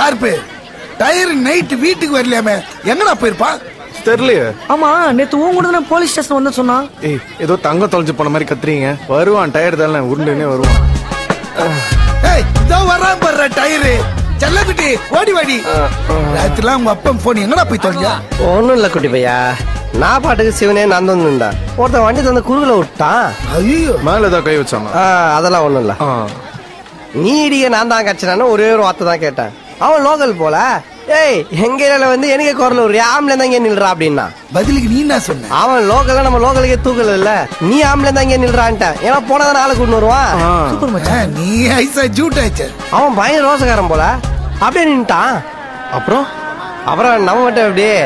Sharp tyre night வீட்டுக்கு வரலையாமே எங்கடா போயிருப்பா தெரியலையே ஆமா நேத்து உன் கூட தானே போலீஸ் ஸ்டேஷன் வந்து சொன்னா ஏய் ஏதோ தங்கம் தொலைஞ்சு போன மாதிரி கத்துறீங்க வருவான் டயர் தானே உருண்டுனே வருவான் ஏய் இதோ வரான் பாரு டயரு செல்லக்குட்டி ஓடி வாடி ராத்திரிலாம் உங்க அப்பன் போன் எங்கடா போய் தொலைஞ்சா ஒன்றும் இல்லை குட்டி பையா நான் பாட்டுக்கு சிவனே நான் தந்துருந்தேன் ஒருத்தன் வண்டி தந்து குறுகல விட்டான் ஐயோ மேல ஏதோ கை வச்சானா ஆ, அதெல்லாம் ஒன்றும் இல்லை ஆ. நீ இடிக்க நான் தான் கட்சினான்னு ஒரே ஒரு வார்த்தை தான் கேட்டேன் அவன் லோக்கல் போல ஏய் எங்க ஏரியால வந்து எனக்கு குரல் ஒரு ஆம்பளை தான் இங்கே நில்றா அப்படின்னா பதிலுக்கு நீ என்ன சொன்ன அவன் லோக்கல்ல நம்ம லோக்கலுக்கே தூக்கல இல்ல நீ ஆம்பளை தான் இங்கே நில்றான்ட்டான் ஏன்னா போனதான் ஆளை கூட்டு வருவான் ஆ. சூப்பர் மச்சான் ஆ, நீ ஐசா ஜூட் ஆச்சு அவன் பயங்கர ரோசக்காரன் போல அப்படியே நின்ட்டான் அப்புறம் அப்புறம் நம்ம மட்டும் எப்படி